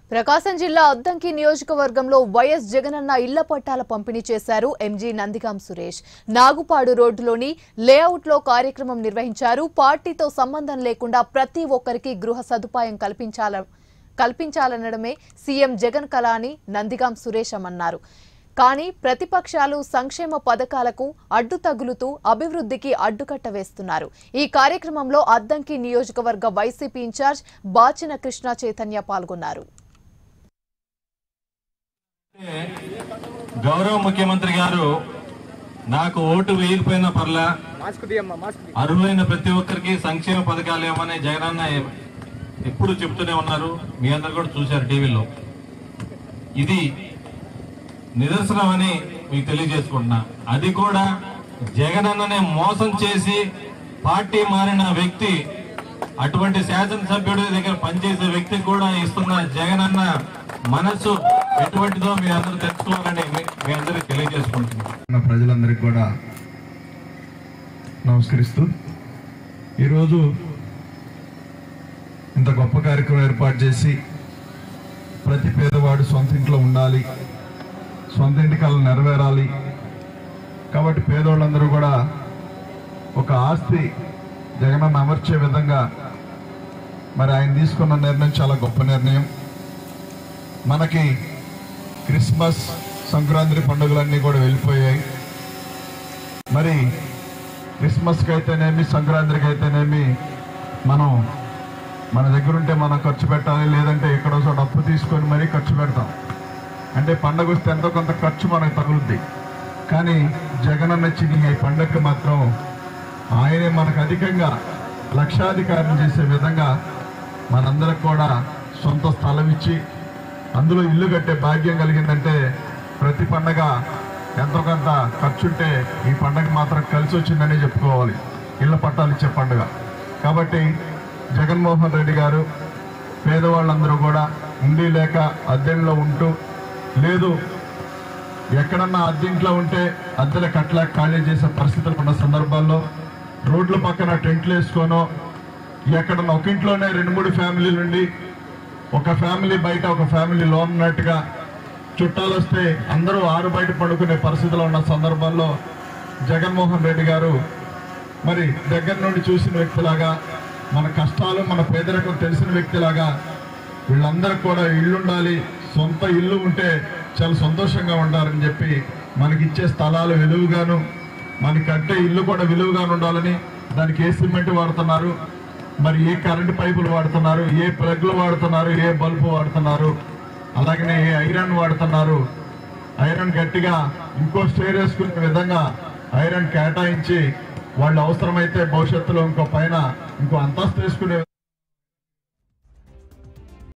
ప్రకాశం జిల్లా అద్దంకి నియోజకవర్గంలో వైఎస్ జగనన్న ఇళ్ల పట్టాల పంపిణీ చేశారు ఎంజీ నందిగాం సురేష్ నాగుపాడు రోడ్డులోని లేఅవుట్లో కార్యక్రమం నిర్వహించారు పార్టీతో సంబంధం లేకుండా ప్రతి ఒక్కరికి గృహ సదుపాయం కల్పించాల కల్పించాలనడమే సీఎం జగన్ కళ అని నందిగాం సురేష్ అన్నారు కానీ ప్రతిపక్షాలు సంక్షేమ పథకాలకు అడ్డు తగులుతూ అభివృద్ధికి అడ్డుకట్ట వేస్తున్నారు ఈ కార్యక్రమంలో అద్దంకి నియోజకవర్గ వైసీపీ ఇన్ఛార్జ్ బాచిన కృష్ణ చైతన్య పాల్గొన్నారు గౌరవ ముఖ్యమంత్రి గారు నాకు ఓటు వేయకపోయినా పర్లా మాస్క్ తీయమ్మా మాస్క్ తీ. అర్హులైన ప్రతి ఒక్కరికి సంక్షేమ పథకాలు ఏమని జగనన్న ఎప్పుడు చెప్తూనే ఉన్నారు మీ అందరు కూడా చూశారు టీవీలో ఇది నిదర్శనం అని మీకు తెలియజేసుకుంటున్నా అది కూడా జగనన్ననే మోసం చేసి పార్టీ మారిన వ్యక్తి అటువంటి శాసనసభ్యుడి దగ్గర పనిచేసే వ్యక్తికి కూడా ఇస్తున్న జగనన్న మనసు ఎటువంటిదో మీ అందరూ తెలుసుకోవాలని మీ- మీ అందరికి తెలియజేసుకుంటున్నాను ఉన్న ప్రజలందరికీ కూడా నమస్కరిస్తూ ఈరోజు ఇంత గొప్ప కార్యక్రమం ఏర్పాటు చేసి ప్రతి పేదవాడు సొంత ఇంట్లో ఉండాలి సొంత ఇంటి కళ నెరవేరాలి కాబట్టి పేదవాళ్ళందరూ కూడా ఒక ఆస్తి జగనన్న అమర్చే విధంగా మరి ఆయన తీసుకున్న నిర్ణయం చాలా గొప్ప నిర్ణయం మనకి క్రిస్మస్ సంక్రాంతి పండుగలన్నీ కూడా వెళ్ళిపోయాయి మరి క్రిస్మస్కి అయితేనేమి సంక్రాంతికి అయితేనేమి మనం మన దగ్గర ఉంటే మనం ఖర్చు పెట్టాలి లేదంటే ఎక్కడో చోట అప్పు తీసుకొని మరీ ఖర్చు పెడతాం అంటే పండగ వస్తే ఎంతో కొంత ఖర్చు మనకు తగులుద్ది కానీ జగనన్న చిన్ని ఈ పండగకి మాత్రం ఆయనే మనకు అధికంగా లక్షాధికారం చేసే విధంగా మనందరికి కూడా సొంత స్థలం ఇచ్చి అందులో ఇల్లు కట్టే భాగ్యం కలిగిందంటే ప్రతి పండగ ఎంతో కొంత ఖర్చుంటే ఈ పండగ మాత్రం కలిసి వచ్చిందని చెప్పుకోవాలి ఇళ్ళ పట్టాలు ఇచ్చే పండుగ కాబట్టి జగన్మోహన్ రెడ్డి గారు పేదవాళ్ళందరూ కూడా ఉండి లేక అద్దెల్లో ఉంటూ లేదు ఎక్కడన్నా అద్దెంట్లో ఉంటే అద్దెల కట్ల ఖాళీ చేసే పరిస్థితులు ఉన్న సందర్భాల్లో రోడ్ల పక్కన టెంట్లు వేసుకోనో ఎక్కడన్నా ఒక ఇంట్లోనే రెండు మూడు ఫ్యామిలీలు ఉండి ఒక ఫ్యామిలీ బయట ఒక ఫ్యామిలీ లోన్ ఉన్నట్టుగా చుట్టాలు వస్తే అందరూ ఆరు బయట పడుకునే పరిస్థితిలో ఉన్న సందర్భాల్లో జగన్మోహన్ రెడ్డి గారు మరి దగ్గర నుండి చూసిన వ్యక్తిలాగా మన కష్టాలు మన పేదరికం తెలిసిన వ్యక్తిలాగా వీళ్ళందరికీ కూడా ఇల్లు ఉండాలి సొంత ఇల్లు ఉంటే చాలా సంతోషంగా ఉండాలని చెప్పి మనకి ఇచ్చే స్థలాలు విలువగాను మనకి కట్టే ఇల్లు కూడా విలువగాను ఉండాలని దానికి ఏ సిమెంట్ వాడుతున్నారు మరి ఏ కరెంటు పైపులు వాడుతున్నారు ఏ ప్లగ్లు వాడుతున్నారు ఏ బల్బు వాడుతున్నారు అలాగనే ఏ ఐరన్ వాడుతున్నారు ఐరన్ గట్టిగా ఇంకో స్టేర్ వేసుకునే విధంగా ఐరన్ కేటాయించి వాళ్ళు అవసరమైతే భవిష్యత్తులో ఇంకో పైన ఇంకో అంతస్తు వేసుకునే